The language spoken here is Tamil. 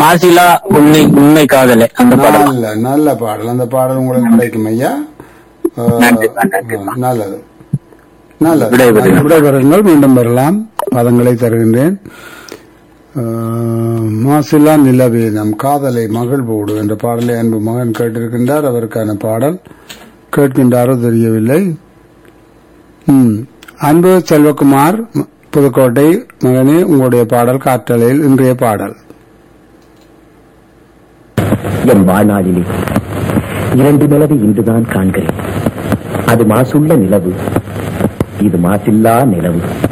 மாசிலா உண்மை உண்மை காதலே அந்த படம் நல்ல நல்ல பாடல் அந்த பாடல் உங்களுக்கு கிடைக்கும் ஐயா ஆ, நன்றிப்பா, நன்றிப்பா. நல்லது நல்லது விடைபெறுகிறேன். விடைபெறுங்கள் மீண்டும் வரலாம் பதங்களை தருகின்றேன் ஆ, மாசில்லா நிலவே நம் காதலை மகள் போடு என்ற பாடலை அன்பு மகன் கேட்டிருக்கின்றார் அவருக்கான பாடல் கேட்கின்றாரோ தெரியவில்லை ம். அன்பு செல்வகுமார் ம- புதுக்கோட்டை மகனே உங்களுடைய பாடல் காற்றலையில் இன்றைய பாடல் என் வாழ்நாளிலே இரண்டு நிலவை இன்றுதான் காண்கிறேன் அது மாசுள்ள நிலவு இது மாசில்லா நிலவு